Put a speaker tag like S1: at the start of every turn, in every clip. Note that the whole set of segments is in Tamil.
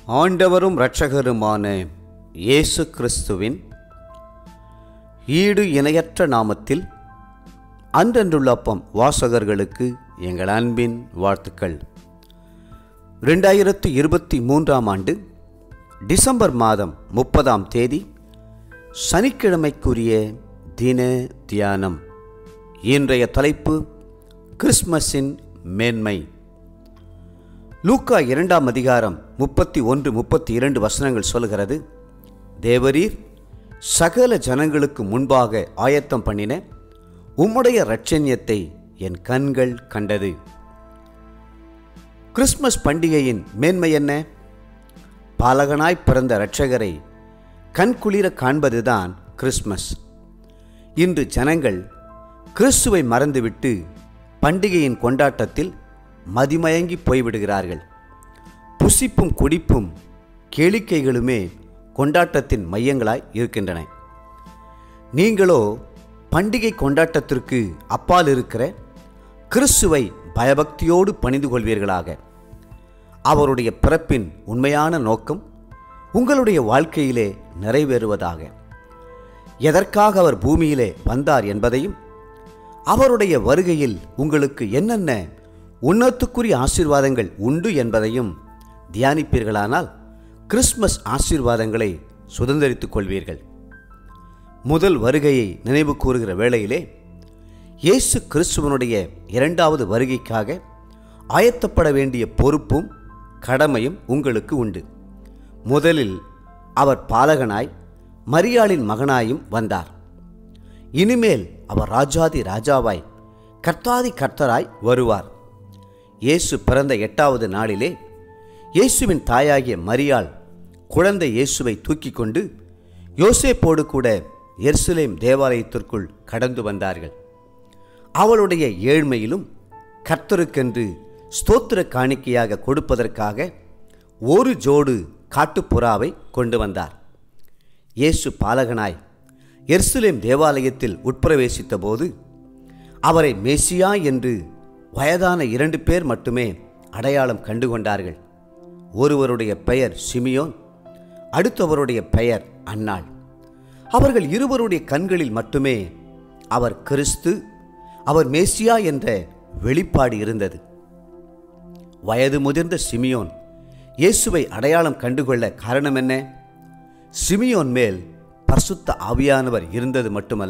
S1: ஆண்டவரும் இரட்சகருமான இயேசு கிறிஸ்துவின் ஈடு இணையற்ற நாமத்தில் அன்றன்றுள்ள அப்பம் வாசகர்களுக்கு எங்கள் அன்பின் வாழ்த்துக்கள் ரெண்டாயிரத்து இருபத்தி மூன்றாம் ஆண்டு டிசம்பர் மாதம் முப்பதாம் தேதி சனிக்கிழமைக்குரிய தின தியானம் இன்றைய தலைப்பு கிறிஸ்மஸின் மேன்மை லூக்கா இரண்டாம் அதிகாரம் முப்பத்தி ஒன்று முப்பத்தி இரண்டு வசனங்கள் சொல்கிறது தேவரீர் சகல ஜனங்களுக்கு முன்பாக ஆயத்தம் பண்ணின உம்முடைய இரட்சண்யத்தை என் கண்கள் கண்டது கிறிஸ்மஸ் பண்டிகையின் மேன்மை என்ன பாலகனாய் பிறந்த இரட்சகரை கண்குளிர காண்பதுதான் கிறிஸ்மஸ் இன்று ஜனங்கள் கிறிஸ்துவை மறந்துவிட்டு பண்டிகையின் கொண்டாட்டத்தில் மதிமயங்கி போய்விடுகிறார்கள் புசிப்பும் குடிப்பும் கேளிக்கைகளுமே கொண்டாட்டத்தின் மையங்களாய் இருக்கின்றன நீங்களோ பண்டிகை கொண்டாட்டத்திற்கு அப்பால் இருக்கிற கிறிஸ்துவை பயபக்தியோடு பணிந்து கொள்வீர்களாக அவருடைய பிறப்பின் உண்மையான நோக்கம் உங்களுடைய வாழ்க்கையிலே நிறைவேறுவதாக எதற்காக அவர் பூமியிலே வந்தார் என்பதையும் அவருடைய வருகையில் உங்களுக்கு என்னென்ன உன்னத்துக்குரிய ஆசீர்வாதங்கள் உண்டு என்பதையும் தியானிப்பீர்களானால் கிறிஸ்மஸ் ஆசீர்வாதங்களை சுதந்திரித்துக் கொள்வீர்கள் முதல் வருகையை நினைவு கூறுகிற வேளையிலே இயேசு கிறிஸ்துவனுடைய இரண்டாவது வருகைக்காக ஆயத்தப்பட வேண்டிய பொறுப்பும் கடமையும் உங்களுக்கு உண்டு முதலில் அவர் பாலகனாய் மரியாளின் மகனாயும் வந்தார் இனிமேல் அவர் ராஜாதி ராஜாவாய் கர்த்தாதி கர்த்தராய் வருவார் இயேசு பிறந்த எட்டாவது நாளிலே இயேசுவின் தாயாகிய மரியாள் குழந்தை இயேசுவை தூக்கி கொண்டு யோசேப்போடு கூட எருசலேம் தேவாலயத்திற்குள் கடந்து வந்தார்கள் அவளுடைய ஏழ்மையிலும் கர்த்தருக்கென்று ஸ்தோத்திர காணிக்கையாக கொடுப்பதற்காக ஒரு ஜோடு காட்டுப்புறாவை கொண்டு வந்தார் இயேசு பாலகனாய் எருசலேம் தேவாலயத்தில் உட்பிரவேசித்த போது அவரை மேசியா என்று வயதான இரண்டு பேர் மட்டுமே அடையாளம் கண்டுகொண்டார்கள் ஒருவருடைய பெயர் சிமியோன் அடுத்தவருடைய பெயர் அன்னாள் அவர்கள் இருவருடைய கண்களில் மட்டுமே அவர் கிறிஸ்து அவர் மேசியா என்ற வெளிப்பாடு இருந்தது வயது முதிர்ந்த சிமியோன் இயேசுவை அடையாளம் கண்டுகொள்ள காரணம் என்ன சிமியோன் மேல் பரிசுத்த ஆவியானவர் இருந்தது மட்டுமல்ல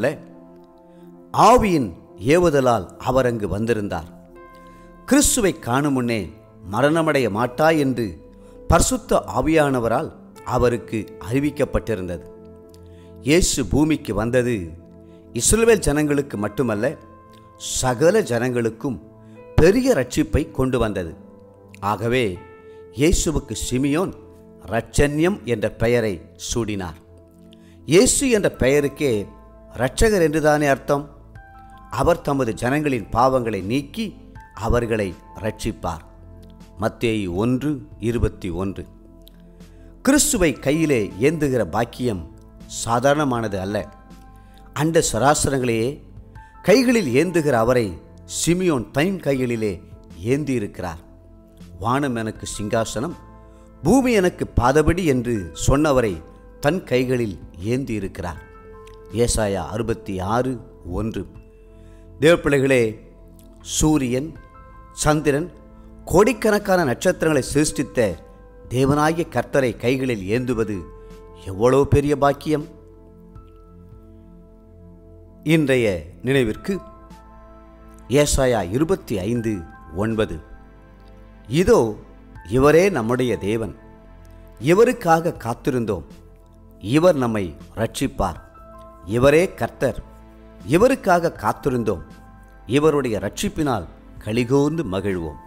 S1: ஆவியின் ஏவுதலால் அவர் அங்கு வந்திருந்தார் கிறிஸ்துவை காணும் முன்னே மரணமடைய மாட்டாய் என்று பரிசுத்த ஆவியானவரால் அவருக்கு அறிவிக்கப்பட்டிருந்தது இயேசு பூமிக்கு வந்தது இஸ்ரவேல் ஜனங்களுக்கு மட்டுமல்ல சகல ஜனங்களுக்கும் பெரிய ரட்சிப்பை கொண்டு வந்தது ஆகவே இயேசுவுக்கு சிமியோன் இரட்சண்யம் என்ற பெயரை சூடினார் இயேசு என்ற பெயருக்கே இரட்சகர் என்றுதானே அர்த்தம் அவர் தமது ஜனங்களின் பாவங்களை நீக்கி அவர்களை ரட்சிப்பார் மத்தேயு ஒன்று இருபத்தி ஒன்று கிறிஸ்துவை கையிலே ஏந்துகிற பாக்கியம் சாதாரணமானது அல்ல அண்ட சராசரங்களையே கைகளில் ஏந்துகிற அவரை சிமியோன் தன் கைகளிலே ஏந்தியிருக்கிறார் வானம் எனக்கு சிங்காசனம் பூமி எனக்கு பாதபடி என்று சொன்னவரை தன் கைகளில் ஏந்தியிருக்கிறார் ஏசாயா அறுபத்தி ஆறு ஒன்று தேவப்பிள்ளைகளே சூரியன் சந்திரன் கோடிக்கணக்கான நட்சத்திரங்களை சிருஷ்டித்த தேவனாகிய கர்த்தரை கைகளில் ஏந்துவது எவ்வளவு பெரிய பாக்கியம் இன்றைய நினைவிற்கு ஏசாயா இருபத்தி ஐந்து ஒன்பது இதோ இவரே நம்முடைய தேவன் இவருக்காக காத்திருந்தோம் இவர் நம்மை ரட்சிப்பார் இவரே கர்த்தர் இவருக்காக காத்திருந்தோம் இவருடைய ரட்சிப்பினால் கலிகோர்ந்து மகிழ்வோம்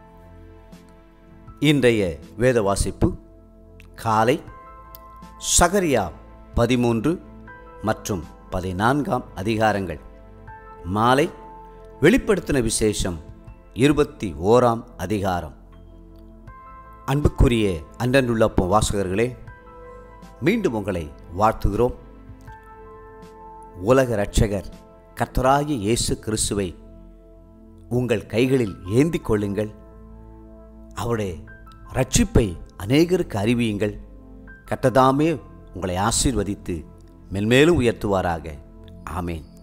S1: இன்றைய வேத வாசிப்பு காலை சகரியா பதிமூன்று மற்றும் பதினான்காம் அதிகாரங்கள் மாலை வெளிப்படுத்தின விசேஷம் இருபத்தி ஓராம் அதிகாரம் அன்புக்குரிய அன்றன்றுள்ளப்பம் வாசகர்களே மீண்டும் உங்களை வாழ்த்துகிறோம் உலக இரட்சகர் கர்த்தராகிய இயேசு கிறிஸ்துவை உங்கள் கைகளில் ஏந்திக் கொள்ளுங்கள் அவருடைய ரட்சிப்பை அநேகருக்கு அறிவியுங்கள் கர்த்ததாமே உங்களை ஆசீர்வதித்து மென்மேலும் உயர்த்துவாராக ஆமேன்